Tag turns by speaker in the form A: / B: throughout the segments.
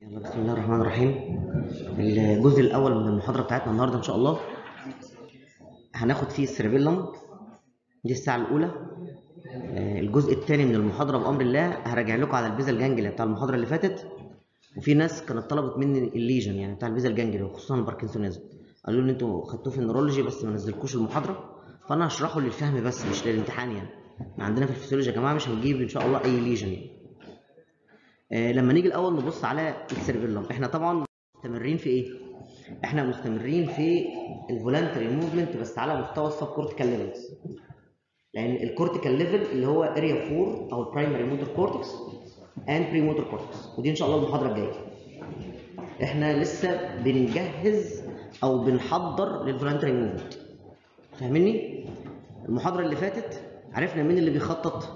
A: يلا بسم الله الرحمن الرحيم الجزء الاول من المحاضره بتاعتنا النهارده ان شاء الله هناخد فيه السيربيلم دي الساعه الاولى آه، الجزء الثاني من المحاضره بامر الله هراجع لكم على الفيزا الجانجليا بتاع المحاضره اللي فاتت وفي ناس كانت طلبت مني الليجن يعني بتاع الفيزا الجانجليا وخصوصا الباركنسونيزم قالوا لي انتوا خدتوه في النورولوجي بس ما نزلكوش المحاضره فانا هشرحه للفهم بس مش للامتحان يعني إحنا عندنا في الفسيولوجي يا جماعه مش هنجيب ان شاء الله اي ليجن يعني. آه، لما نيجي الاول نبص على السيربيلم احنا طبعا مستمرين في ايه احنا مستمرين في الفولانتري موفمنت بس على مستوى السب كورتيكال ليفلز لان الكورتيكال ليفل اللي هو اريا 4 او البرايمري موتور كورتكس اند بري موتور كورتكس ودي ان شاء الله المحاضره الجايه احنا لسه بنجهز او بنحضر للفولانتري موفمنت فاهمني المحاضره اللي فاتت عرفنا مين اللي بيخطط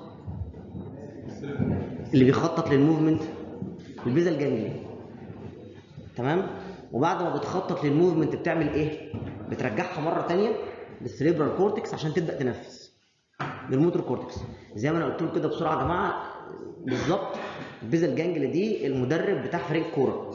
A: اللي بيخطط للموفمنت الفيزا الجانجليا تمام وبعد ما بتخطط للموفمنت بتعمل ايه بترجعها مره تانية للسريبرال كورتكس عشان تبدا تنفذ للموتور كورتكس زي ما انا قلت لكم كده بسرعه يا جماعه بالظبط الفيزا الجانجليا دي المدرب بتاع فريق الكوره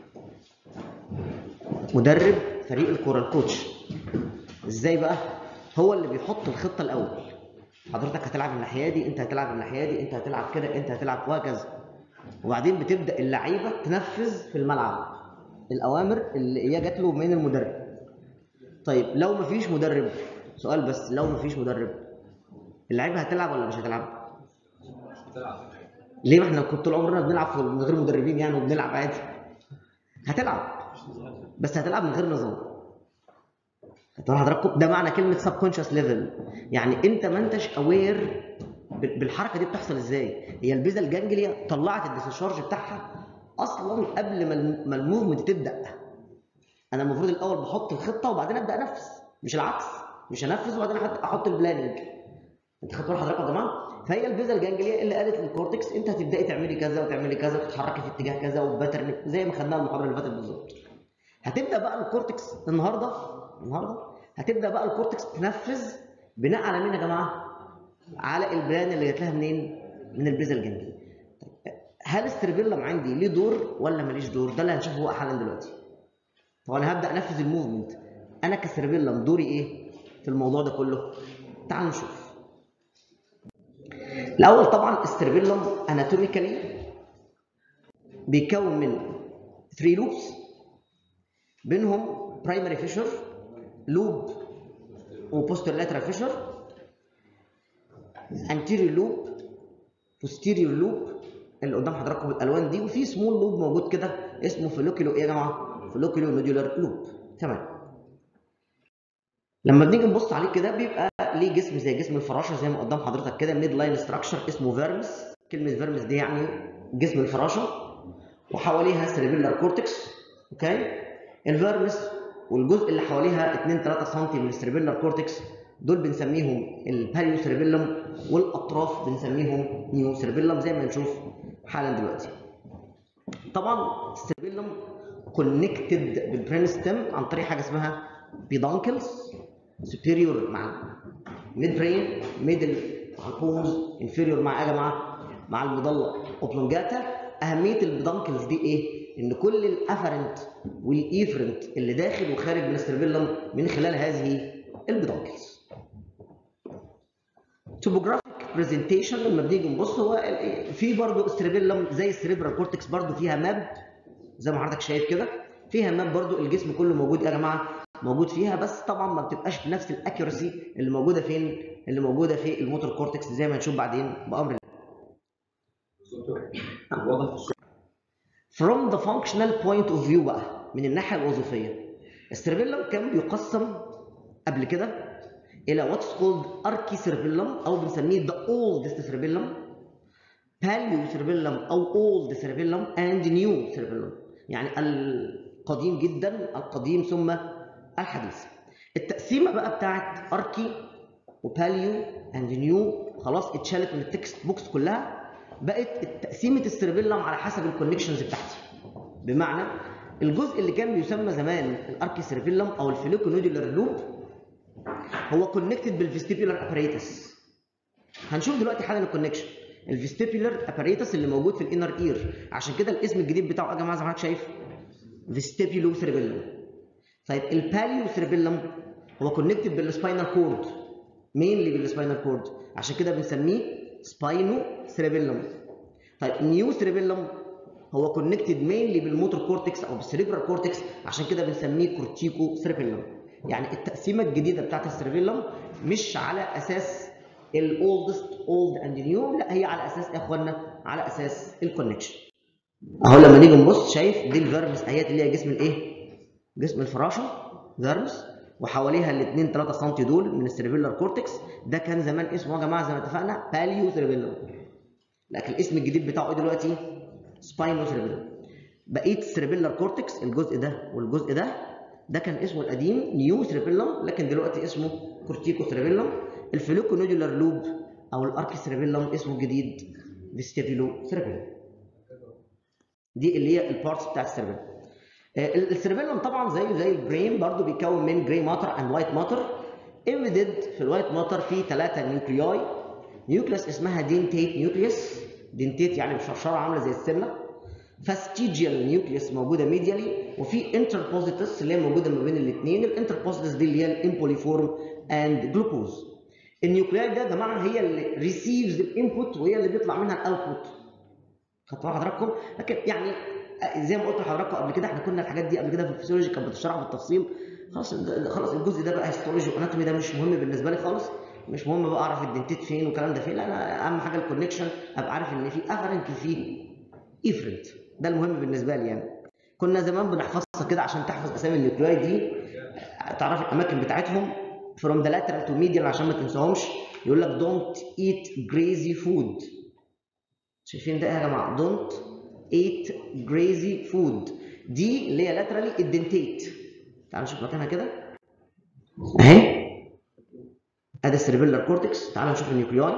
A: مدرب فريق الكوره الكوتش ازاي بقى هو اللي بيحط الخطه الاول حضرتك هتلعب الناحيه دي انت هتلعب الناحيه دي انت هتلعب كده انت هتلعب وهكذا وبعدين بتبدا اللعيبه تنفذ في الملعب الاوامر اللي هي جات له من المدرب طيب لو مفيش مدرب سؤال بس لو مفيش مدرب اللعيبه هتلعب ولا مش هتلعب ليه ما احنا كنت طول عمرنا بنلعب من غير مدربين يعني وبنلعب عادي هتلعب بس هتلعب من غير نظام طبعا حضراتكم ده معنى كلمه سب كونشس ليفل يعني انت ما انتش اوير بالحركه دي بتحصل ازاي هي الفيزا الجانجليا طلعت الديسشارج بتاعها اصلا قبل ما الم- ما الموفمنت تبدا انا المفروض الاول بحط الخطه وبعدين ابدا انفذ مش العكس مش هنفذ وبعدين أحط- احط البلاننج انت خدتوا بالك حضراتكم يا جماعه فهي الفيزا الجانجليا اللي قالت للكورتكس انت هتبداي تعملي كذا وتعملي كذا وتتحركي في اتجاه كذا وباترن زي ما خدناها المحاضره اللي فاتت بالظبط هتبدا بقى الكورتكس النهارده النهارده هتبدا بقى الكورتكس تنفذ بناء على مين يا جماعه على البلان اللي جات لها منين من الفيزا الجانجليا هل السيربيلم عندي ليه دور ولا ماليش دور ده اللي هنشوفه بقى حالا دلوقتي طب انا هبدا انفذ الموفمنت انا كسيربيلم دوري ايه في الموضوع ده كله تعال نشوف الاول طبعا السيربيلم اناتوميكالي بيتكون من 3 لوبس بينهم برايمري فيشر لوب وبوستر لاترال فيشر anterior لوب posterior لوب اللي قدام حضراتكم بالالوان دي وفي سمول لوب موجود كده اسمه فلوكيلو ايه يا جماعه فلوكيلو نودولار لوب تمام لما بنيجي نبص عليه كده بيبقى ليه جسم زي جسم الفراشه زي ما قدام حضرتك كده ميد لاين ستراكشر اسمه فيرمس كلمه فيرمس دي يعني جسم الفراشه وحواليها سيربيلار كورتكس اوكي الفيرمس والجزء اللي حواليها 2 3 سم من السيربيلار كورتكس دول بنسميهم الباريو سيربيلم والاطراف بنسميهم نيو سيربيلم زي ما نشوف حالا دلوقتي طبعا السيربيلم كونكتد بالبرين ستيم عن طريق حاجه اسمها بيدانكلز سوبيريور مع ميد برين ميدل مع البوز انفيريور مع ايه يا جماعه مع المضله اوبلونجاتا اهميه البيدانكلز دي ايه ان كل الافرنت والايفرنت اللي داخل وخارج من السيربيلم من خلال هذه البيدانكلز توبوجرافيك برزنتيشن لما بنيجي نبص هو ال- في برضه السيربيلم زي السيريبرال كورتكس برضه فيها ماب زي ما حضرتك شايف كده فيها ماب برضه الجسم كله موجود يا جماعه موجود فيها بس طبعا ما بتبقاش بنفس الاكيورسي اللي موجوده فين اللي موجوده في الموتور كورتكس زي ما هنشوف بعدين بامر الله
B: واضح في الصورة
A: From the functional point of view بقى من الناحية الوظيفية السيربيلم كان بيقسم قبل كده إلى what's called archicerebellum أو بنسميه the oldest cerebellum paleocerebellum أو old cerebellum and new cerebellum يعني القديم جدا القديم ثم الحديث التقسيمة بقى بتاعت أركي وباليو اند نيو خلاص اتشالت من التكست بوكس كلها بقت تقسيمه السيربيلم على حسب الكونكشنز بتاعتي بمعنى الجزء اللي كان بيسمى زمان الاركي سيربيلم او الفيلوكونودولار لوب هو كونكتد بالفيستيبولار اباريتس هنشوف دلوقتي حالا الكونكشن الفيستيبولار اباريتس اللي موجود في الانر اير عشان كده الاسم الجديد بتاعه يا جماعه زي ما حضرتك شايف فيستيبولو سيربيلم طيب الباليو سيربيلم هو كونكتد بالسباينال كورد مينلي بالسباينال كورد عشان كده بنسميه سباينو سيربيلم طيب نيو سيربيلم هو كونكتد مينلي بالموتور كورتكس او بالسيريبرال كورتكس عشان كده بنسميه كورتيكو سيربيلم يعني التقسيمه الجديده بتاعت السيربيلم مش على اساس الاولدست اولد اند نيو لا هي على اساس يا اخوانا على اساس الكونكشن اهو لما نيجي نبص شايف دي الفيرمس اهيت اللي هي جسم الايه جسم الفراشه فيرمس وحواليها الاثنين 3 سم دول من السيربيلر كورتكس ده كان زمان اسمه يا جماعه زي ما اتفقنا باليو سيربيلم لكن الاسم الجديد بتاعه ايه دلوقتي سباينو سيربيلم بقيه السيربيلر كورتكس الجزء ده والجزء ده ده كان اسمه القديم نيو سيربيلم لكن دلوقتي اسمه كورتيكو سيربيلم الفلوكونودولار لوب او الارك سيربيلم اسمه الجديد فيستيبيلو سيربيلم دي اللي هي البارتس بتاعت السيربيلم السيربيلم طبعا زيه زي البرين برضو بيتكون من جراي ماتر اند وايت ماتر امبيدد في الوايت ماتر في ثلاثه نيوكلياي نيوكليس اسمها دينتيت نيوكليس دينتيت يعني مشرشره عامله زي السمنه فاستيجيال نيوكليس موجوده ميديالي وفي انتربوزيتس اللي هي موجوده ما بين الاثنين الانتربوزيتس دي اللي هي الامبوليفورم اند جلوكوز النيوكلياي ده يا جماعه هي اللي ريسيفز الانبوت وهي اللي بيطلع منها الاوتبوت خدتوا حضراتكم لكن يعني زي ما قلت لحضراتكم قبل كده احنا كنا الحاجات دي قبل كده في الفسيولوجي كانت بتشرح بالتفصيل خلاص خلاص الجزء ده بقى هيستولوجي واناتومي ده مش مهم بالنسبه لي خالص مش مهم بقى اعرف الدنتيت فين والكلام ده فين لا انا اهم حاجه الكونكشن ابقى عارف ان في افرنت وفي افرنت ده المهم بالنسبه لي يعني كنا زمان بنحفظها كده عشان تحفظ اسامي النيوكلياي دي تعرف الاماكن بتاعتهم فروم ذا لاترال تو ميديال عشان ما تنساهمش يقول لك دونت ايت جريزي فود شايفين ده يا جماعه دونت ايت جريزي فود دي اللي هي لاترالي الدنتيت تعالوا نشوف مكانها كده اهي ادي السيربيلر كورتكس تعالوا نشوف النيوكلياي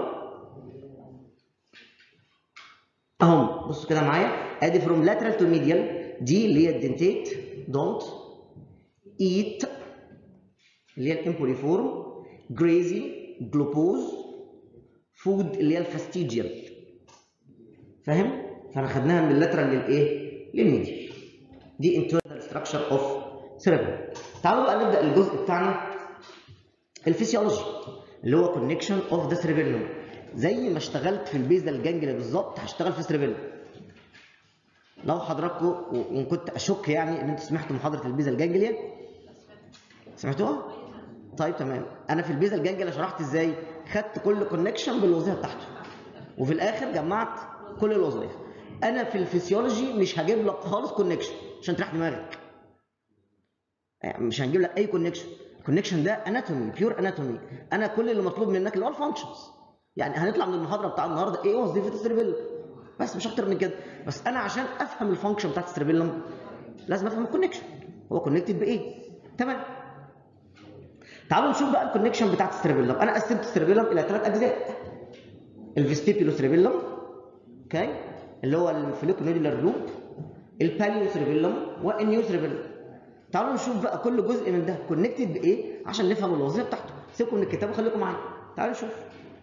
A: اهم بصوا كده معايا ادي فروم لاترال تو ميديال دي اللي هي الدنتيت دونت ايت اللي هي الامبوليفورم جريزي جلوبوز فود اللي هي الفاستيجيال فاهم فانا خدناها من اللاترال للايه للميديال دي internal structure of cerebellum تعالوا بقى نبدا الجزء بتاعنا الفسيولوجي اللي هو connection of the cerebellum زي ما اشتغلت في البيزال جانجليا بالظبط هشتغل في السيربيلم لو حضراتكم وان كنت اشك يعني ان انتوا سمعتوا محاضره البيزال جانجليا سمعتوها طيب تمام انا في البيزال جانجليا شرحت ازاي خدت كل كونكشن بالوظيفه بتاعته وفي الاخر جمعت كل الوظائف انا في الفسيولوجي مش هجيب لك خالص كونكشن عشان تريح دماغك يعني مش هنجيب لك اي كونكشن الكونكشن ده اناتومي بيور اناتومي انا كل اللي مطلوب منك اللي هو الفانكشنز يعني هنطلع من المحاضره بتاع النهارده ايه وظيفه السيربيلم بس مش اكتر من كده بس انا عشان افهم الفانكشن بتاعت السيربيلم لازم افهم الكونكشن هو كونكتد بايه تمام تعالوا نشوف بقى الكونكشن بتاعت السيربيلم انا قسمت السيربيلم الى ثلاث اجزاء الفيستيبيولو سيربيلم اوكي اللي هو الفليكونيدولار لوب الباليو سيربيلم والنيو سيربيلم تعالوا نشوف بقى كل جزء من ده كونكتد بايه عشان نفهم الوظيفه بتاعته سيبكم من الكتاب وخليكم معايا تعالوا نشوف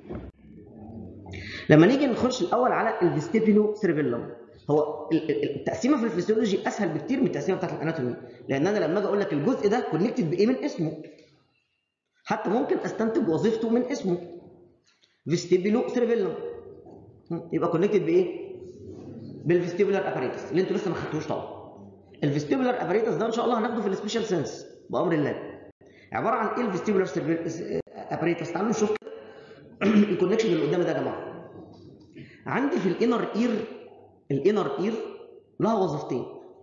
A: لما نيجي نخش الاول على الفيستيبيولو سيربيلم هو التقسيمه في الفسيولوجي اسهل بكتير من التقسيمه بتاعت الاناتومي لان انا لما اجي اقول لك الجزء ده كونكتد بايه من اسمه حتى ممكن استنتج وظيفته من اسمه فيستيبيولو سيربيلم يبقى كونكتد بايه بالفيستيبولار اباريتس اللي انتوا لسه ما خدتوش طبعا الفيستيبولار اباريتس ده ان شاء الله هناخده في السبيشال سنس بامر الله عباره عن ايه الفيستيبولار اباريتس تعالوا نشوف الكونكشن اللي قدامي ده يا جماعه عندي في الانر اير الانر اير لها وظيفتين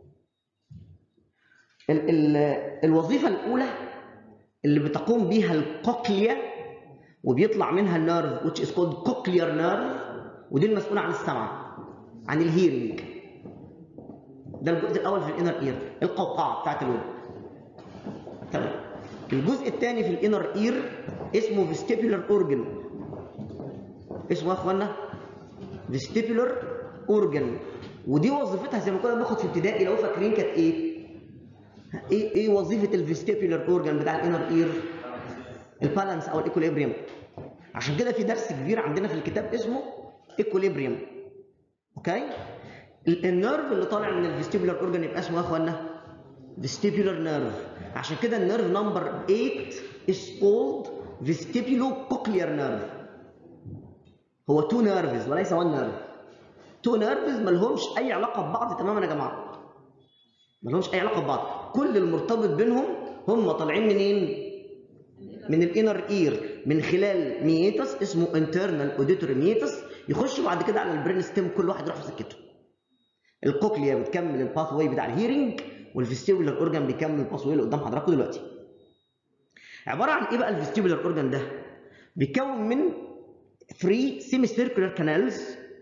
A: ال ال الوظيفه الاولى اللي بتقوم بيها الكوكليا وبيطلع منها النيرف which is called cochlear nerve ودي المسؤوله عن السمع عن الهيرنج ده الجزء الاول في الانر اير القوقعه بتاعت الودن تمام الجزء الثاني في الانر اير اسمه vestibular organ اسمه يا اخوانا vestibular organ ودي وظيفتها زي ما كنا بناخد في ابتدائي لو فاكرين كانت ايه ايه ايه وظيفه الفيستيبولار اورجان بتاع الانر اير البالانس او الايكوليبريم عشان كده في درس كبير عندنا في الكتاب اسمه ايكوليبريم اوكي ال- النيرف اللي طالع من الفيستيبولار اورجان يبقى اسمه ايه يا اخوانا vestibular nerve عشان كده النيرف نمبر 8 is called vestibulocochlear nerve هو تو نيرفز وليس وان نيرف تو نيرفز ما لهمش اي علاقه ببعض تماما يا جماعه ما لهمش اي علاقه ببعض كل المرتبط بينهم هم طالعين منين من الانر اير من خلال ميتس اسمه internal auditory ميتس يخش بعد كده على البرين ستيم كل واحد يروح في سكته الكوكليا بتكمل الباث واي بتاع الهيرنج والفيستيبولار اورجان بيكمل الباث واي اللي قدام حضراتكم دلوقتي عباره عن ايه بقى الفيستيبولار اورجان ده بيتكون من 3 سيمي سيركولار كانالز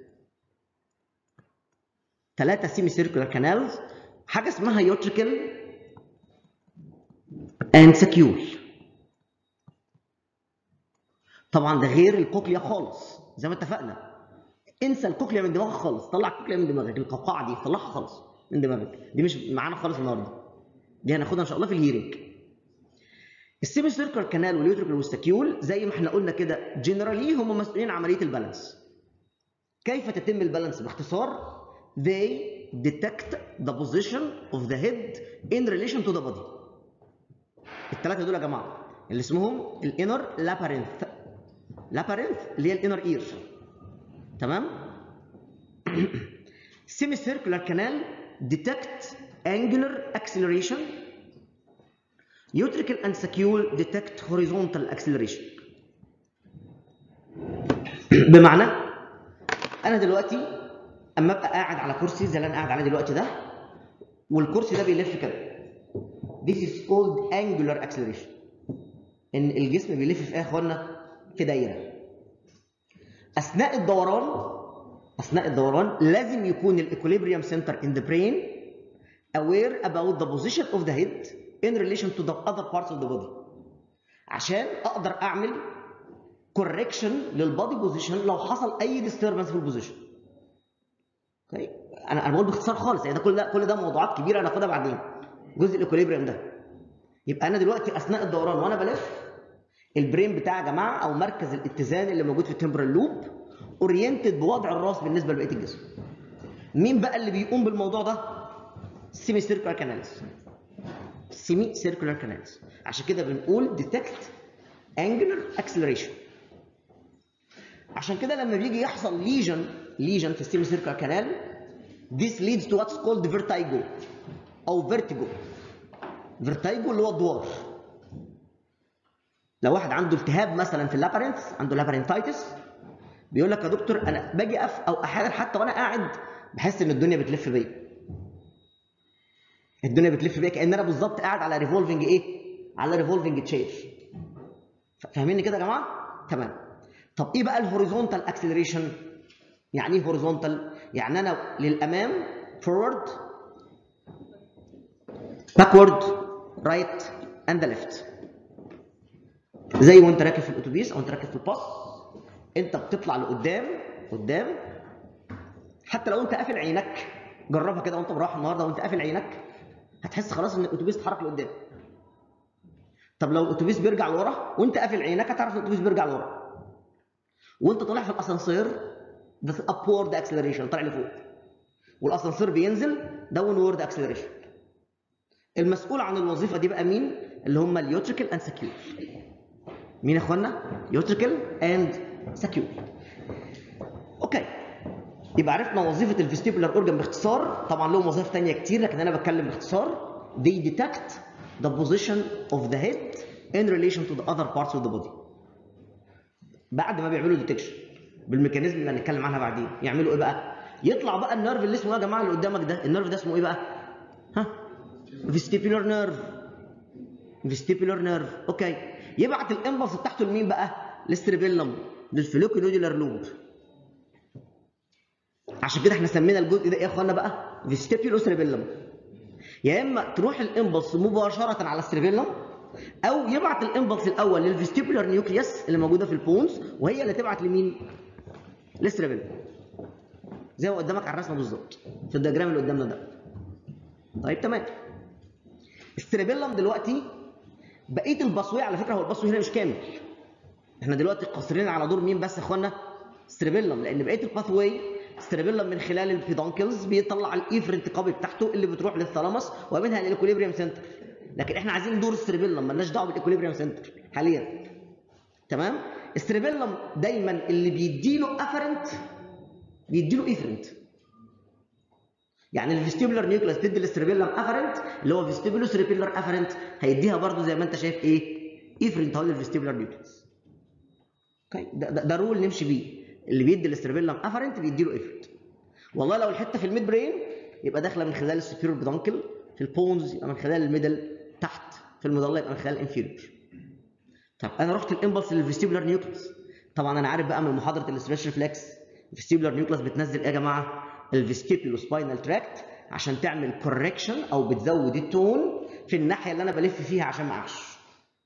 A: ثلاثه سيمي سيركولار كانالز حاجه اسمها يوتريكل اند سكيول طبعا ده غير الكوكليا خالص زي ما اتفقنا انسى الكوكليا من دماغك خالص طلع الكوكليا من دماغك القوقعه دي طلعها خالص من دماغك دي مش معانا خالص النهارده دي هناخدها ان شاء الله في الهيرنج السيمي سيركل كانال واليوتريكل والسكيول زي ما احنا قلنا كده جنرالي هم مسؤولين عن عمليه البالانس كيف تتم البالانس باختصار they detect the position of the head in relation to the body الثلاثه دول يا جماعه اللي اسمهم الانر لابارينث لابارينث اللي هي الانر اير تمام semi circular canal detect angular acceleration utricle and saccule detect horizontal acceleration بمعنى انا دلوقتي اما ابقى قاعد على كرسي زي اللي انا قاعد عليه دلوقتي ده والكرسي ده بيلف كده This is called angular acceleration ان الجسم بيلف في ايه يا اخوانا في دايره اثناء الدوران اثناء الدوران لازم يكون الايكوليبريم سنتر ان ذا برين aware about the position of the head in relation to the other parts of the body عشان اقدر اعمل correction للبادي بوزيشن لو حصل اي disturbance في البوزيشن اوكي انا انا بقول باختصار خالص يعني ده كل ده كل ده موضوعات كبيره انا هاخدها بعدين جزء الايكوليبريم ده يبقى انا دلوقتي اثناء الدوران وانا بلف البرين بتاعي يا جماعه او مركز الاتزان اللي موجود في التمبرال لوب اورينتد بوضع الراس بالنسبه لبقيه الجسم مين بقى اللي بيقوم بالموضوع ده سيمي سيركولار كانالز سيمي سيركولار كانالز عشان كده بنقول ديتكت انجلر اكسلريشن عشان كده لما بيجي يحصل ليجن ليجن في السيمي سيركولار كانال this leads to what's called vertigo او vertigo vertigo اللي هو الدوار لو واحد عنده التهاب مثلا في اللابرنث عنده لابرنتايتس بيقول لك يا دكتور انا باجي اقف او احيانا حتى وانا قاعد بحس ان الدنيا بتلف بيا الدنيا بتلف بيا كان انا بالظبط قاعد على ريفولفنج ايه على ريفولفنج تشير فاهميني كده يا جماعه تمام طب ايه بقى الهوريزونتال اكسلريشن يعني ايه هوريزونتال يعني انا للامام فورورد باكورد رايت اند ليفت زي وانت راكب في الاتوبيس او انت راكب في الباص انت بتطلع لقدام قدام حتى لو انت قافل عينك جربها كده وانت مروح النهارده وانت قافل عينك هتحس خلاص ان الاتوبيس اتحرك لقدام طب لو الاتوبيس بيرجع لورا وانت قافل عينك هتعرف الاتوبيس بيرجع لورا وانت طالع في الاسانسير ده ابورد اكسلريشن طالع لفوق والاسانسير بينزل داون اكسلريشن المسؤول عن الوظيفه دي بقى مين اللي هم اليوتريكال اند سكيور مين يا اخوانا يوتريكال اند سكيور اوكي يبقى عرفنا وظيفه الفيستيبولار اورجان باختصار طبعا لهم وظائف ثانيه كتير لكن انا بتكلم باختصار they detect the position of the head in relation to the other parts of the body بعد ما بيعملوا ديتكشن بالميكانيزم اللي هنتكلم عنها بعدين يعملوا ايه بقى يطلع بقى النيرف اللي اسمه ايه يا جماعه اللي قدامك ده النيرف ده اسمه ايه بقى ها فيستيبولار نيرف فيستيبولار نيرف اوكي يبعت الامبلس بتاعته لمين بقى للسريبيلم للفلوكينوديولار لوب عشان كده احنا سمينا الجزء ده ايه يا اخوانا بقى فيستيبولو سريبيلم يا اما تروح الامبلس مباشره على السريبيلم او يبعت الامبلس الاول للفيستيبولار نيوكليوس اللي موجوده في البونز وهي اللي تبعت لمين للسريبيلم زي ما قدامك على الرسمه بالظبط في الدياجرام اللي قدامنا ده طيب تمام السريبيلم دلوقتي بقيه البصويه على فكره هو البصوي هنا مش كامل احنا دلوقتي قاصرين على دور مين بس يا اخوانا ستريبيلم لان بقيه الباث واي ستريبيلم من خلال البيدونكلز بيطلع الايفرنت كابل بتاعته اللي بتروح للثالاموس ومنها للاكوليبريم سنتر لكن احنا عايزين دور الستريبيلم مالناش دعوه بالاكوليبريم سنتر حاليا تمام الستريبيلم دايما اللي بيديله افرنت بيديله ايفرنت يعني الفيستيبولار نيوكلاس تدي الاستريبيلم افرنت اللي هو فيستيبولو سريبيلر افرنت هيديها برضو زي ما انت شايف ايه ايفرنت هو الفيستيبولار نيوكلاس اوكي ده, ده, ده رول نمشي بيه اللي بيدي الاستريبيلم افرنت بيدي له ايفرنت والله لو الحته في الميد برين يبقى داخله من خلال السوبيريور بدانكل في البونز يبقى من خلال الميدل تحت في المظله يبقى من خلال الانفيريور طب انا رحت الامبلس للفيستيبولار نيوكلاس طبعا انا عارف بقى من محاضره الاستريتش ريفلكس الفيستيبولار نيوكلاس بتنزل ايه يا جماعه الفيستيبولو سباينال تراكت عشان تعمل كوركشن او بتزود التون في الناحيه اللي انا بلف فيها عشان ما اعش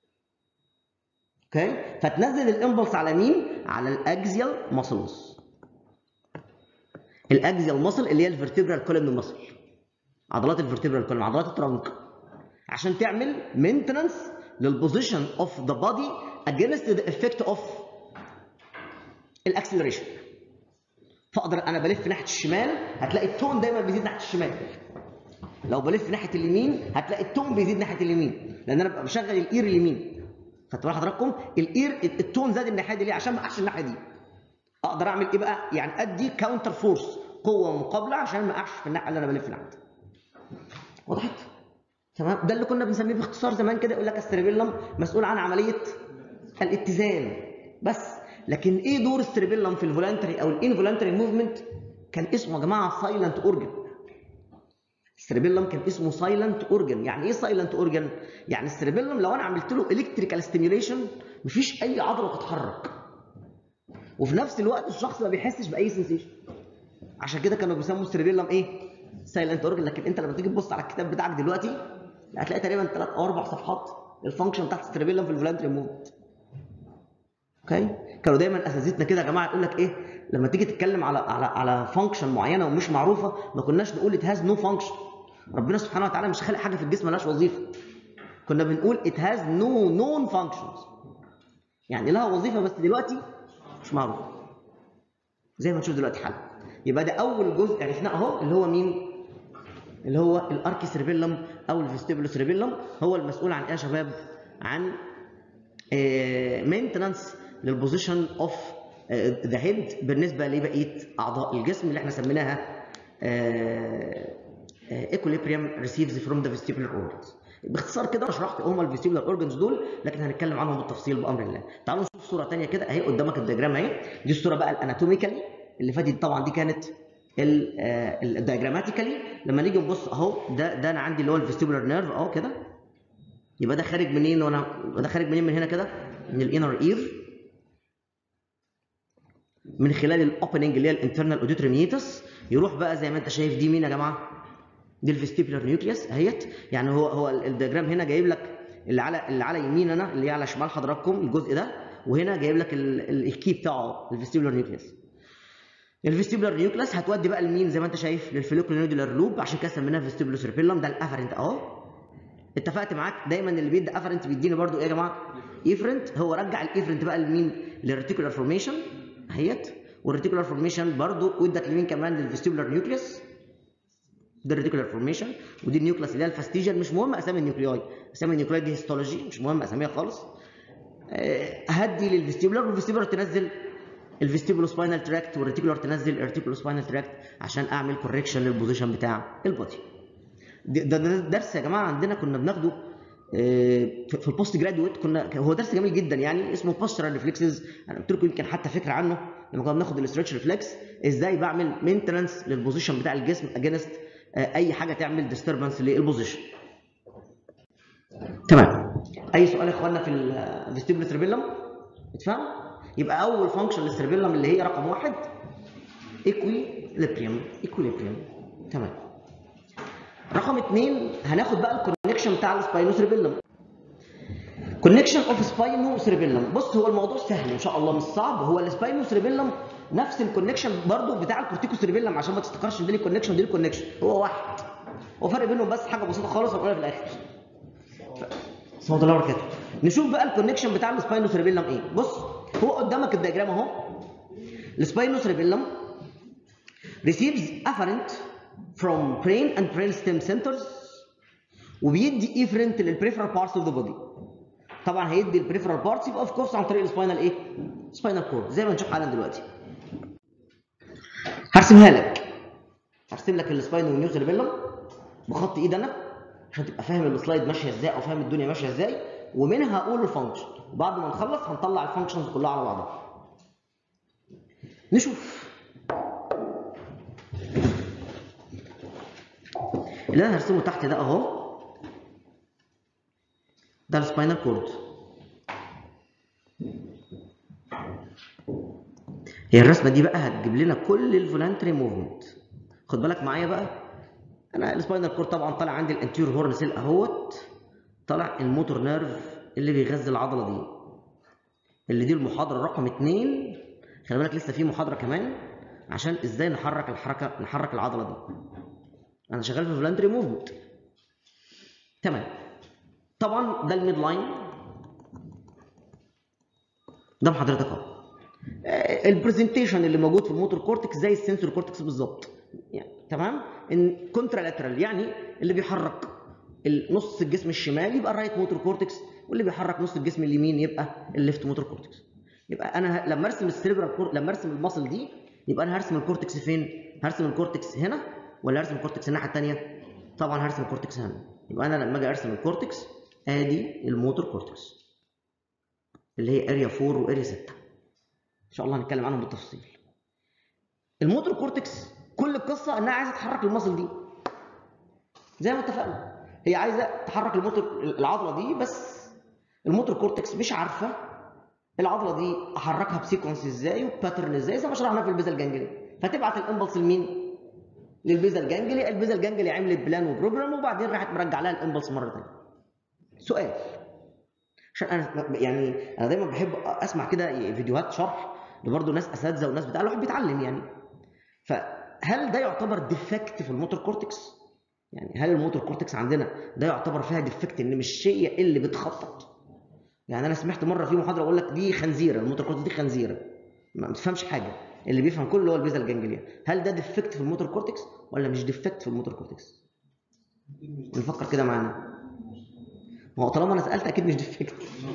A: اوكي فتنزل الامبلس على مين على الاكزيال ماسلز الاكزيال ماسل اللي هي الفرتبرال كولوم ماسل عضلات الفرتبرال كولوم عضلات الترنك عشان تعمل مينتنس للبوزيشن اوف ذا بودي against the effect of الاكسلريشن فاقدر انا بلف ناحيه الشمال هتلاقي التون دايما بيزيد ناحيه الشمال لو بلف ناحيه اليمين هتلاقي التون بيزيد ناحيه اليمين لان انا ببقى مشغل الاير اليمين خدتوا بال حضراتكم الاير التون زاد الناحيه دي ليه عشان ما اقعش الناحيه دي اقدر اعمل ايه بقى يعني ادي كاونتر فورس قوه مقابله عشان ما اقعش في الناحيه اللي انا بلف ناحيتها وضحت تمام ده اللي كنا بنسميه باختصار زمان كده يقول لك الستريبيلم مسؤول عن عمليه الاتزان بس لكن ايه دور الستريبيلم في الفولانتري او الانفولانتري موفمنت كان اسمه يا جماعه سايلنت اورجن الستريبيلم كان اسمه سايلنت اورجن يعني ايه سايلنت اورجن يعني الستريبيلم لو انا عملت له الكتريكال ستيميوليشن مفيش اي عضله تتحرك وفي نفس الوقت الشخص ما بيحسش باي سنسيشن عشان كده كانوا بيسموا الستريبيلم ايه سايلنت اورجن لكن انت لما تيجي تبص على الكتاب بتاعك دلوقتي هتلاقي تقريبا ثلاث او اربع صفحات الفانكشن بتاعت الستريبيلم في الفولانتري موفمنت اوكي كانوا دايما اساتذتنا كده يا جماعه يقول لك ايه لما تيجي تتكلم على على على فانكشن معينه ومش معروفه ما كناش نقول ات هاز نو فانكشن ربنا سبحانه وتعالى مش خالق حاجه في الجسم ملهاش وظيفه كنا بنقول ات هاز نو نون فانكشنز يعني لها وظيفه بس دلوقتي مش معروفه زي ما نشوف دلوقتي حالا يبقى ده اول جزء عرفناه اهو اللي هو مين اللي هو الاركي سيربيلم او الفيستيبولو سيربيلم هو المسؤول عن ايه يا شباب عن مينتنانس للبوزيشن اوف ذا هيد بالنسبه لبقيه اعضاء الجسم اللي احنا سميناها ايكوليبريم ريسيفز فروم ذا فيستيبولار اورجنز باختصار كده انا شرحت هم الفيستيبولار اورجنز دول لكن هنتكلم عنهم بالتفصيل بامر الله تعالوا نشوف صوره ثانيه كده اهي قدامك الدياجرام اهي دي الصوره بقى الاناتوميكالي اللي فاتت طبعا دي كانت الدياجراماتيكالي لما نيجي نبص اهو ده ده انا عندي اللي هو الفيستيبولار نيرف اهو كده يبقى ده خارج منين وانا يبقى ده خارج منين من هنا كده من الانر اير من خلال الاوبننج اللي هي الانترنال اوديتوري ميتس يروح بقى زي ما انت شايف دي مين يا جماعه دي الفيستيبولار نيوكليوس اهيت يعني هو هو الدياجرام هنا جايب لك اللي على اللي على يمين انا اللي على شمال حضراتكم الجزء ده وهنا جايب لك الكي بتاعه الفيستيبولار نيوكليوس الفيستيبولار نيوكليوس هتودي بقى لمين زي ما انت شايف للفوليكولار لوب عشان كده سميناها فيستيبولو سيربيلم ده الافرنت اهو اتفقت معاك دايما اللي بيدي افرنت بيديني برضو ايه يا جماعه ايفرنت هو رجع الايفرنت بقى لمين للريتيكولار فورميشن اهيت والريتيكولار فورميشن برضو ودك لمين كمان للفيستيبولار نيوكليوس ده الريتيكولار فورميشن ودي النيوكليوس اللي هي الفاستيجن مش مهم اسامي النيوكليوي اسامي النيوكليوي دي هيستولوجي مش مهم اساميها خالص هدي للفيستيبولار والفيستيبولار تنزل الفيستيبولو سباينال تراكت والريتيكولار تنزل الريتيكولو سباينال تراكت عشان اعمل كوركشن للبوزيشن بتاع البودي ده, ده درس يا جماعه عندنا كنا بناخده في البوست جرادويت كنا هو درس جميل جدا يعني اسمه بوسترال ريفلكسز انا قلت لكم يمكن حتى فكره عنه لما كنا بناخد الاسترتش ريفلكس ازاي بعمل مينتنس للبوزيشن بتاع الجسم اجينست اي حاجه تعمل ديستربنس للبوزيشن تمام اي سؤال يا اخوانا في الفيستيبولار سيربيلم اتفهم يبقى اول فانكشن للسيربيلم اللي هي رقم واحد ايكويليبريم ايكويليبريم تمام رقم اثنين هناخد بقى الكونكشن بتاع السباينو سيربيلم كونكشن اوف سباينو سيربيلم بص هو الموضوع سهل ان شاء الله مش صعب هو السباينو سيربيلم نفس الكونكشن برضو بتاع الكورتيكو سيربيلم عشان ما تفتكرش دي الكونكشن ودي الكونكشن هو واحد هو فرق بينهم بس حاجه بسيطه خالص هنقولها في الاخر بسم الله وبركاته نشوف بقى الكونكشن بتاع السباينو سيربيلم ايه بص هو قدامك الدياجرام اهو السباينوسريبيلم receives afferent from brain and brain stem centers وبيدي افرنت للبريفرال بارتس اوف ذا بودي طبعا هيدي البريفرال بارتس يبقى اوف كورس عن طريق السباينال ايه؟ سباينال كورد زي ما نشوف حالا دلوقتي هرسمها لك هرسم لك السباينال والنيوزربيلم بخط ايد انا عشان تبقى فاهم السلايد ماشيه ازاي او فاهم الدنيا ماشيه ازاي ومنها اقول الفانكشن وبعد ما نخلص هنطلع الفانكشنز كلها على بعضها نشوف اللي انا هرسمه تحت ده اهو ده السباينال كورد هي الرسمه دي بقى هتجيب لنا كل الفولانتري موفمنت خد بالك معايا بقى انا السباينال كورد طبعا طالع عندي الانتيور هورن سيل اهوت طالع الموتور نيرف اللي بيغذي العضله دي اللي دي المحاضره رقم اتنين خلي بالك لسه في محاضره كمان عشان ازاي نحرك الحركه نحرك العضله دي انا شغال في فولانتري موفمنت تمام طبعا ده الميد لاين ده حضرتك اهو البرزنتيشن اللي موجود في الموتور كورتكس زي السنسور كورتكس بالظبط يعني تمام ان كونترالاترال يعني اللي بيحرك نص الجسم الشمال يبقى الرايت موتور كورتكس واللي بيحرك نص الجسم اليمين يبقى الليفت موتور كورتكس يبقى انا ه- لما ارسم السيريبرال لما ارسم المصل دي يبقى انا هرسم الكورتكس فين هرسم الكورتكس هنا ولا هرسم الكورتكس الناحيه الثانيه طبعا هرسم الكورتكس هنا يبقى انا لما اجي ارسم الكورتكس ادي الموتور كورتكس اللي هي اريا 4 واريا 6 ان شاء الله هنتكلم عنهم بالتفصيل الموتور كورتكس كل القصه انها عايزه تحرك المصل دي زي ما اتفقنا هي عايزه تحرك الموتور العضله دي بس الموتور كورتكس مش عارفه العضله دي احركها بسيكونس ازاي وباترن ازاي زي ما شرحنا في البيزا الجانجلي فتبعت الامبلس لمين؟ للبيزا الجانجلي البيزا الجانجلي عملت بلان وبروجرام وبعدين راحت مرجع لها الامبلس مره ثانيه سؤال عشان انا يعني انا دايما بحب اسمع كده فيديوهات شرح لبرضه ناس اساتذه وناس بتاع الواحد بيتعلم يعني فهل ده يعتبر ديفكت في الموتور كورتكس؟ يعني هل الموتور كورتكس عندنا ده يعتبر فيها ديفكت ان مش هي اللي بتخطط؟ يعني انا سمعت مره في محاضره اقول لك دي خنزيره الموتور كورتكس دي خنزيره ما بتفهمش حاجه اللي بيفهم كله هو البيزا الجانجليا هل ده ديفكت في الموتور كورتكس ولا مش ديفكت في الموتور كورتكس؟ نفكر كده معانا ما هو طالما انا سالت اكيد مش ديفكت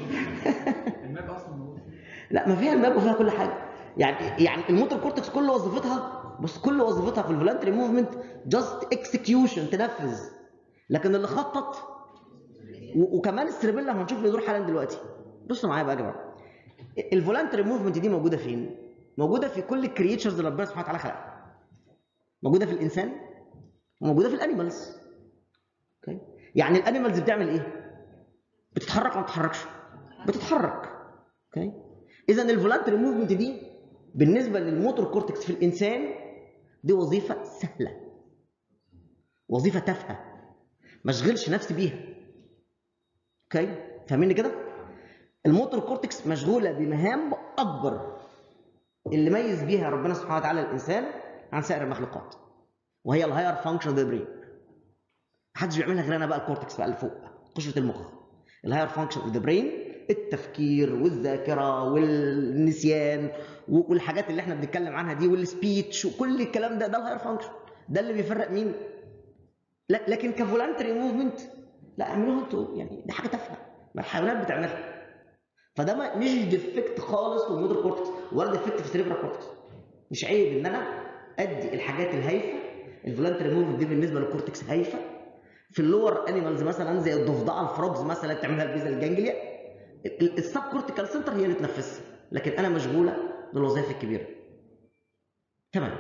B: الماب اصلا موجود
A: لا ما فيها الماب وفيها كل حاجه يعني يعني الموتور كورتكس كل وظيفتها بس كل وظيفتها في الفولانتري موفمنت جاست اكسكيوشن تنفذ لكن اللي خطط و- وكمان السربيلا هنشوف اللي يدور حالا دلوقتي بصوا معايا بقى يا جماعه الفولانتري موفمنت دي موجوده فين؟ موجوده في كل الكريتشرز اللي ربنا سبحانه وتعالى خلقها موجوده في الانسان وموجوده في الانيمالز اوكي يعني الانيمالز بتعمل ايه؟ بتتحرك ولا ما بتتحركش؟ بتتحرك اوكي اذا الفولانتري موفمنت دي بالنسبه للموتور كورتكس في الانسان دي وظيفه سهله وظيفه تافهه ما اشغلش نفسي بيها اوكي فاهميني كده الموتور كورتكس مشغوله بمهام اكبر اللي ميز بيها ربنا سبحانه وتعالى الانسان عن سائر المخلوقات وهي الهاير فانكشن اوف ذا برين محدش بيعملها غير انا بقى الكورتكس بقى اللي فوق قشره المخ الهاير فانكشن اوف ذا برين التفكير والذاكره والنسيان و- والحاجات اللي احنا بنتكلم عنها دي والسبيتش وكل الكلام ده ده الهاير فانكشن ده اللي بيفرق مين لا لكن كفولانتري موفمنت لا اعملوها انتوا يعني دي حاجه تافهه ما الحيوانات بتعملها فده ما مش ديفكت خالص في الموتور كورتكس ولا ديفكت في السيريبرال كورتكس مش عيب ان انا ادي الحاجات الهايفه الفولانتري موفمنت دي بالنسبه للكورتكس هايفه في اللور انيمالز مثلا زي الضفدعه الفروجز مثلا بتعملها البيزا الجانجليا السب كورتيكال سنتر هي اللي تنفذها لكن انا مشغوله بالوظائف الكبيره تمام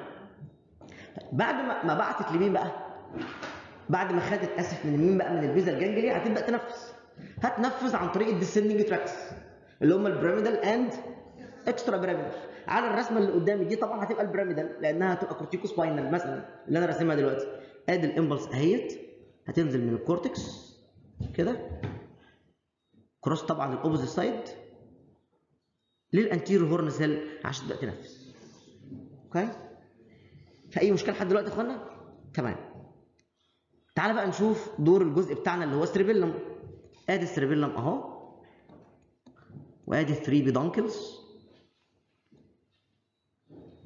A: بعد ما ما بعتت لمين بقى بعد ما خدت اسف من مين بقى من البيزا الجانجليا هتبدا تنفذ هتنفذ عن طريق الديسندنج تراكس اللي هم البيراميدال اند اكسترا بيراميدال على الرسمه اللي قدامي دي طبعا هتبقى البيراميدال لانها هتبقى كورتيكو سباينال مثلا اللي انا راسمها دلوقتي ادي الامبلس اهيت هتنزل من الكورتكس كده كروس طبعا الاوبوزيت سايد للانتيرو هورن سيل عشان تبدا تنفذ اوكي في اي مشكله لحد دلوقتي يا اخوانا تمام تعال بقى نشوف دور الجزء بتاعنا اللي هو السريبيلم ادي السريبيلم اهو وادي الثري بيدونكلز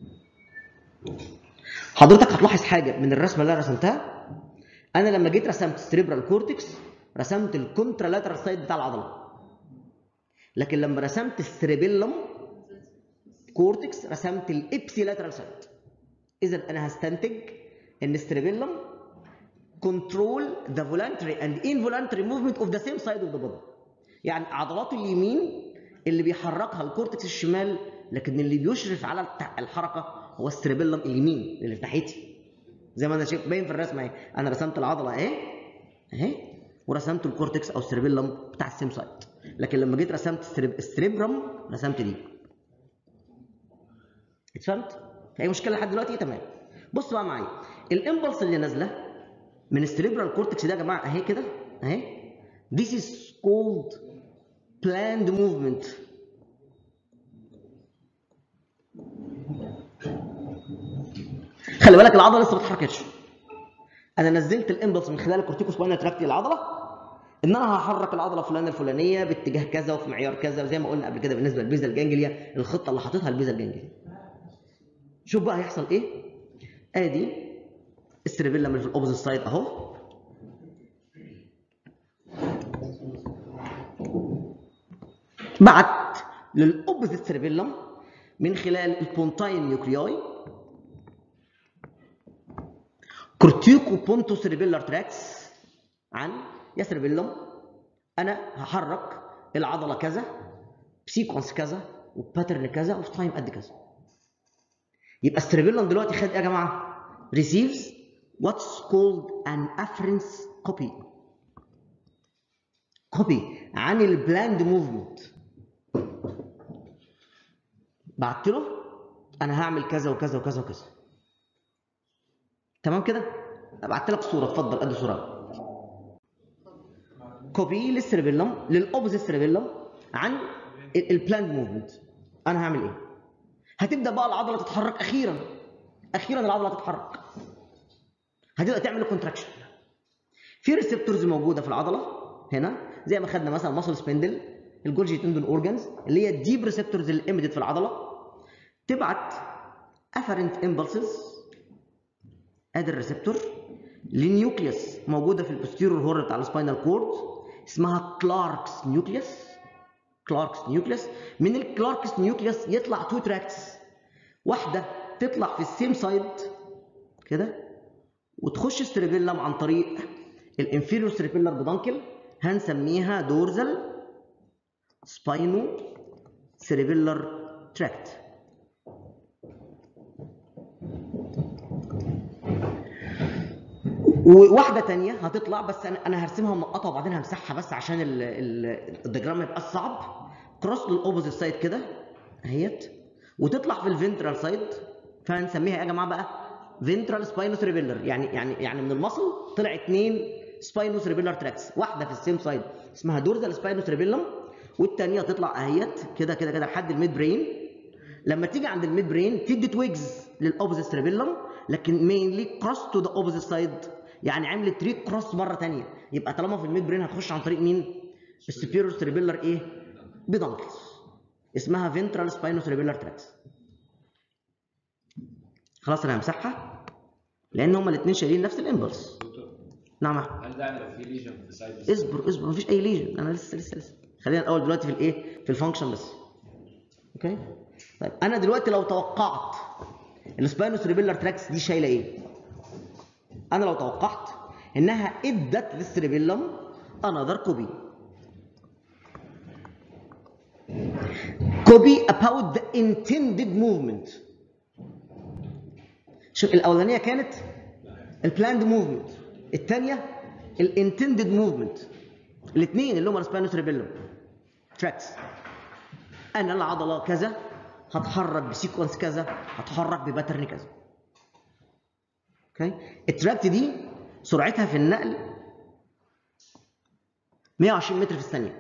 A: حضرتك هتلاحظ حاجه من الرسمه اللي انا رسمتها انا لما جيت رسمت السريبرال كورتكس رسمت الكونترالاترال سايد بتاع العضله لكن لما رسمت السريبيلم كورتكس رسمت الابسيلاترال سايد اذا انا هستنتج ان السريبيلم control the voluntary and involuntary movement of the same side of the body يعني عضلات اليمين اللي بيحركها الكورتكس الشمال لكن اللي بيشرف على الت- الحركه هو السريبيلم اليمين اللي في ناحيتي زي ما انا شايف باين في الرسمه اهي انا رسمت العضله اهي اهي ورسمت الكورتكس او السريبيلم بتاع السيم سايد لكن لما جيت رسمت السريب... السريبرم رسمت دي اتفهمت؟ في اي مشكله لحد دلوقتي تمام بص بقى معايا الامبلس اللي نازله من السريبرال كورتكس ده يا جماعه اهي كده اهي this is called planned movement خلي بالك العضله لسه ما اتحركتش انا نزلت الامبلس من خلال الكورتيكوسباينال تراكت للعضله ان انا هحرك العضله فلانه الفلانيه باتجاه كذا وفي معيار كذا وزي ما قلنا قبل كده بالنسبه للبيزا الجانجليا الخطه اللي حاططها البيزا الجانجليا شوف بقى هيحصل ايه ادي السريبيلم اللي في الاوبوزيت سايد اهو بعت للاوبوزيت سريبيلم من خلال البونتاين نيوكلياي كورتيكو بونتو سريبيلر تراكس عن يا سريبيلم انا هحرك العضله كذا بسيكونس كذا وباترن كذا وفي تايم قد كذا يبقى السريبيلم دلوقتي خد ايه يا جماعه receives what's called an afference copy copy عن البلاند موفمنت بعت له انا هعمل كذا وكذا وكذا وكذا تمام كده بعت لك صوره اتفضل ادي صوره كوبي للسيربيلم للاوبوزيت سيربيلم عن البلاند موفمنت انا هعمل ايه هتبدا بقى العضله تتحرك اخيرا اخيرا العضله تتحرك هتبدا تعمل كونتراكشن في ريسبتورز موجوده في العضله هنا زي ما خدنا مثلا ماسل سبندل الجولجي تندون اورجانز اللي هي الديب ريسبتورز اللي امبيدد في العضله تبعت افرنت امبلسز ادي الريسبتور لنيوكليوس موجوده في البوستيرور هورن بتاع السباينال كورد اسمها كلاركس نيوكليوس كلاركس نيوكليوس من الكلاركس نيوكليوس يطلع تو تراكتس واحده تطلع في السيم سايد كده وتخش السريبيلم عن طريق الانفيريور سريبيلر بدانكل هنسميها دورزال سباينو سريبيلر تراكت وواحده تانية هتطلع بس انا انا هرسمها منقطه وبعدين همسحها بس عشان ال- ال- الدياجرام ما يبقاش صعب كروس للاوبوزيت سايد كده اهيت وتطلع في الفنترال سايد فهنسميها ايه يا جماعه بقى فنترال سباينوس ريبيلر يعني يعني يعني من المصل طلع اثنين سباينوس ريبيلر تراكس واحده في السيم سايد اسمها دورزال سباينوس ريبيلم والثانيه تطلع اهيت كده كده كده لحد الميد برين لما تيجي عند الميد برين تدي تويجز للاوبوزيت سيربيلم لكن مينلي كروس تو ذا اوبوزيت سايد يعني عملت تريك كروس مره ثانيه يبقى طالما في الميد برين هتخش عن طريق مين؟ السوبيريور سيربيلر ايه؟ بدانكلز اسمها فينترال سباينو سيربيلر تراكس خلاص انا همسحها لان هما الاثنين شايلين نفس الامبلس نعم يا أحمد.
C: هل ده يعني لو في ليجن في سايد
A: اصبر اصبر مفيش اي ليجن انا لسه لسه لسه خلينا الاول دلوقتي في الايه في الفانكشن بس اوكي طيب انا دلوقتي لو توقعت السباينوس ريبيلر تراكس دي شايله ايه انا لو توقعت انها ادت للسريبيلم انذر كوبي كوبي about the intended movement شوف الاولانيه كانت البلاند موفمنت الثانيه الانتندد موفمنت الاثنين اللي هم السباينوس ريبيلم تراكس انا العضله كذا هتحرك بسيكونس كذا هتحرك بباترن كذا اوكي التراكت دي سرعتها في النقل 120 متر في الثانيه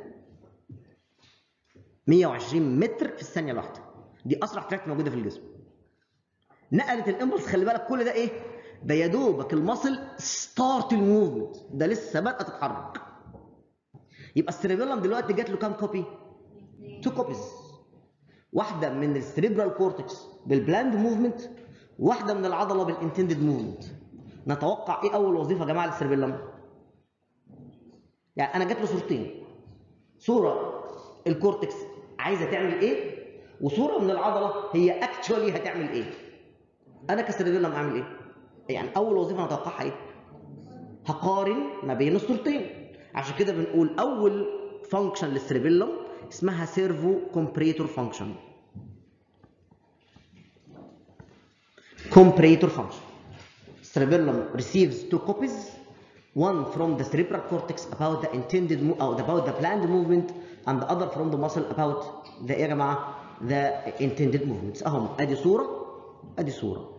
A: 120 متر في الثانيه الواحده دي اسرع تراكت موجوده في الجسم نقلت الامبلس خلي بالك كل ده ايه ده يا دوبك المصل ستارت الموفمنت ده لسه بدات تتحرك يبقى السريبيلم دلوقتي جات له كام كوبي تو كوبيز واحده من السريبرال كورتكس بالبلاند موفمنت واحده من العضله بالانتندد موفمنت نتوقع ايه اول وظيفه يا جماعه للسيربيلم يعني انا جات له صورتين صوره الكورتكس عايزه تعمل ايه وصوره من العضله هي اكشولي هتعمل ايه انا كسيربيلم اعمل ايه يعني اول وظيفه نتوقعها ايه هقارن ما بين الصورتين عشان كده بنقول اول فانكشن للسيربيلم اسمها سيرفو كومبريتور فانكشن comparator function. Cerebellum receives two copies, one from the cerebral cortex about the intended mo- or about the planned movement, and the other from the muscle about the إيه يا جماعة the intended movements. أهم أدي صورة أدي صورة.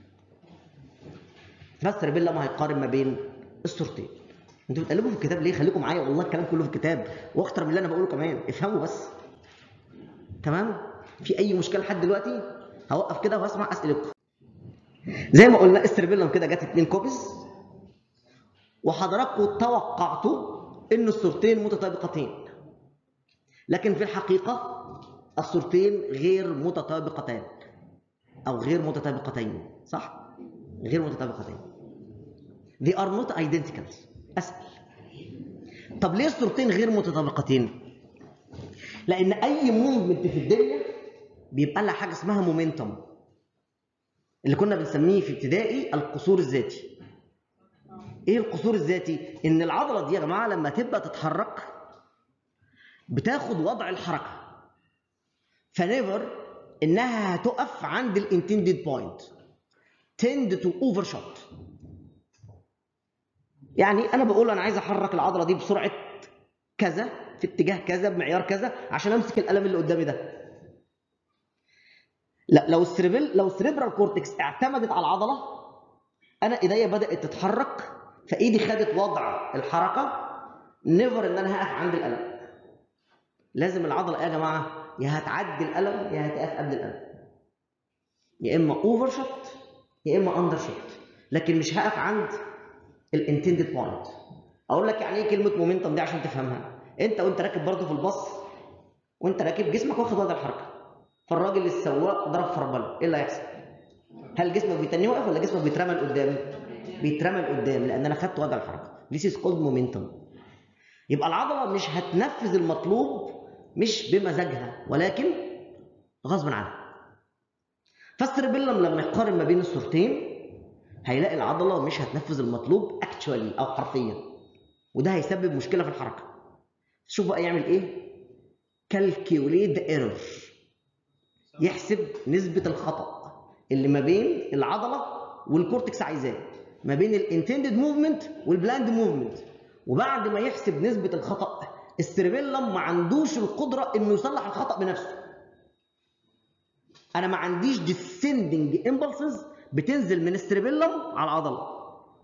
A: فالسيربيلم هيقارن ما بين الصورتين. انتوا بتقلبوا في الكتاب ليه؟ خليكم معايا والله الكلام كله في الكتاب واكتر من اللي انا بقوله كمان افهموا بس. تمام؟ في أي مشكلة لحد دلوقتي؟ هوقف كده وهسمع أسئلتكم. زي ما قلنا السيربيلم كده جت اتنين كوبيز وحضراتكم توقعتوا ان الصورتين متطابقتين لكن في الحقيقه الصورتين غير متطابقتان او غير متطابقتين صح غير متطابقتين they are not identical اسال طب ليه الصورتين غير متطابقتين لان اي موفمنت في الدنيا بيبقى لها حاجه اسمها مومنتوم اللي كنا بنسميه في ابتدائي القصور الذاتي ايه القصور الذاتي ان العضله دي يا جماعه لما تبدا تتحرك بتاخد وضع الحركه فنيفر انها هتقف عند الانتندد بوينت تند تو اوفر شوت يعني انا بقول انا عايز احرك العضله دي بسرعه كذا في اتجاه كذا بمعيار كذا عشان امسك القلم اللي قدامي ده لا لو السريبل لو السريبرال كورتكس اعتمدت على العضله انا ايديا بدات تتحرك فايدي خدت وضع الحركه نيفر ان انا هقف عند القلم لازم العضله ايه يا جماعه يا هتعدي القلم يا هتقف قبل القلم يا اما اوفر شوت يا اما اندر شوت لكن مش هقف عند الانتندد بوينت اقول لك يعني ايه كلمه مومنتم دي عشان تفهمها انت وانت راكب برضه في الباص وانت راكب جسمك واخد وضع الحركه فالراجل السواق ضرب فرمله ايه اللي هيحصل هل جسمك بيتني واقف ولا جسمك بيترمى لقدام بيترمى لقدام لان انا خدت وضع الحركه This is called momentum يبقى العضله مش هتنفذ المطلوب مش بمزاجها ولكن غصب عنها فالسيربيلم لما يقارن ما بين الصورتين هيلاقي العضله مش هتنفذ المطلوب اكشوالي او حرفيا وده هيسبب مشكله في الحركه شوف بقى يعمل ايه calculate the error يحسب نسبة الخطأ اللي ما بين العضلة والكورتكس عايزاه ما بين الانتندد موفمنت والبلاند موفمنت وبعد ما يحسب نسبة الخطأ السيربيلم ما عندوش القدرة انه يصلح الخطأ بنفسه انا ما عنديش descending impulses بتنزل من السيربيلم على العضلة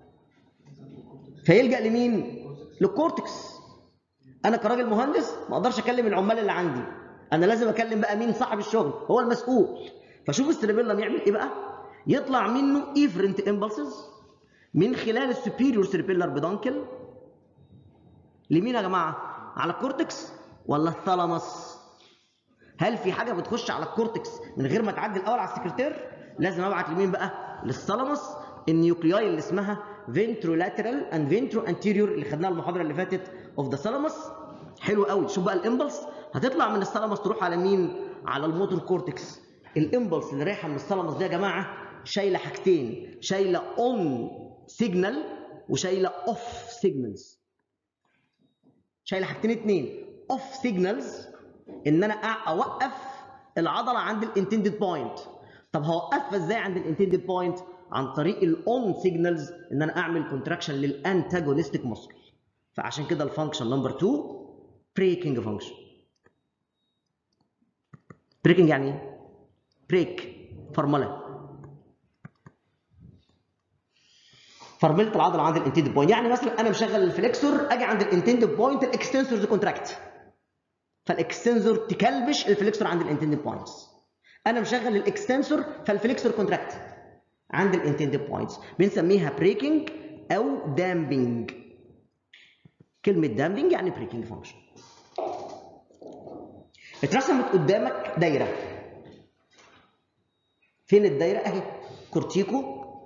A: فيلجأ لمين؟ للكورتكس انا كراجل مهندس ما اقدرش اكلم العمال اللي عندي انا لازم اكلم بقى مين صاحب الشغل هو المسؤول فشوف السيربيلم يعمل ايه بقى يطلع منه ايفرنت امبلسز من خلال السوبيريور سيربيلر بدانكل لمين يا جماعه على الكورتكس ولا الثالاموس هل في حاجه بتخش على الكورتكس من غير ما تعدي الاول على السكرتير لازم ابعت لمين بقى للثالاموس النيوكلياي اللي اسمها فينترولاترال اند فينترو انتيريور اللي خدناها المحاضره اللي فاتت اوف ذا ثالاموس حلو قوي شوف بقى الامبلس هتطلع من الثالاموس تروح على مين على الموتور كورتكس الامبلس اللي رايحه من الثالاموس دي يا جماعه شايله حاجتين شايله اون سيجنال وشايله اوف سيجنالز شايله حاجتين اتنين اوف سيجنالز ان انا أع- اوقف العضله عند الانتندد بوينت طب هوقفها ازاي عند الانتندد بوينت عن طريق الاون سيجنالز ان انا اعمل كونتراكشن للانتاجونستيك ماسل فعشان كده الفانكشن نمبر 2 بريكنج فانكشن بريكنج يعني ايه بريك فرمله فرمله العضله عند الانتندد بوينت يعني مثلا انا مشغل الفليكسور اجي عند الانتندد بوينت الاكستنسور كونتراكت فالاكستنسور تكلبش الفليكسور عند الانتندد بوينتس انا مشغل الاكستنسور فالفليكسور كونتراكت عند الانتندد بوينتس بنسميها بريكنج او دامبنج كلمه دامبنج يعني بريكنج فانكشن اترسمت قدامك دايره فين الدايره اهي كورتيكو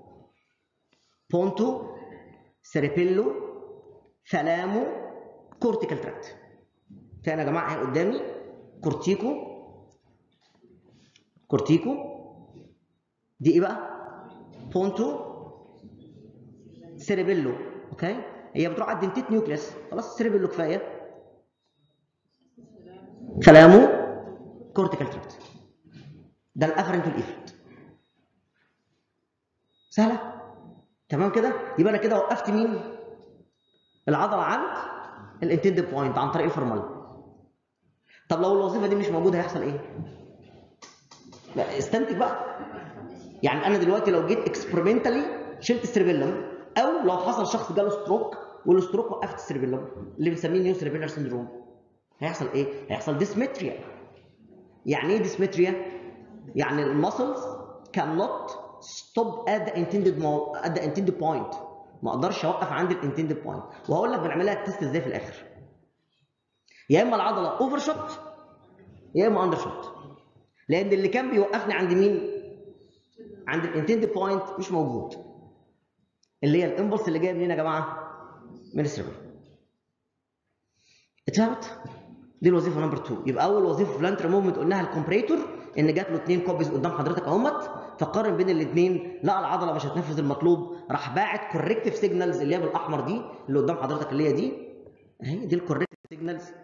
A: بونتو سيريبيلو ثالامو كورتيكال تراكت تاني يا جماعه اهي قدامي كورتيكو كورتيكو دي ايه بقى بونتو سيريبيلو اوكي هي بتروح على الدنتيت نيوكليس خلاص سيريبيلو كفايه ثالامو كورتيكال تراكت ده الافرنت والايفرنت سهله تمام كده يبقى انا كده وقفت مين العضله عند الانتند بوينت عن طريق الفورمولا طب لو الوظيفه دي مش موجوده هيحصل ايه لا استنتج بقى يعني انا دلوقتي لو جيت اكسبيرمنتالي شلت السيربيلم او لو حصل شخص جاله ستروك والستروك وقفت السيربيلم اللي بنسميه نيو سيربيلر سيندروم هيحصل ايه هيحصل ديسمتريا يعني ايه ديسمتريا يعني المسلز cannot stop at the intended mo- at the intended point ما اقدرش اوقف عند الانتندد بوينت وهقول لك بنعملها التست ازاي في الاخر يا اما العضله اوفر شوت يا اما اندر شوت لان اللي كان بيوقفني عند مين عند الانتندد بوينت مش موجود اللي هي الامبلس اللي جايه منين يا جماعه من السيرفر اتفهمت دي الوظيفه نمبر 2 يبقى اول وظيفه في بلانتر موفمنت قلناها الكومبريتور ان جات له اثنين كوبيز قدام حضرتك اهمت فقارن بين الاثنين لقى العضله مش هتنفذ المطلوب راح باعت كوركتيف سيجنالز اللي هي بالاحمر دي اللي قدام حضرتك اللي هي دي اهي دي الكوركتيف سيجنالز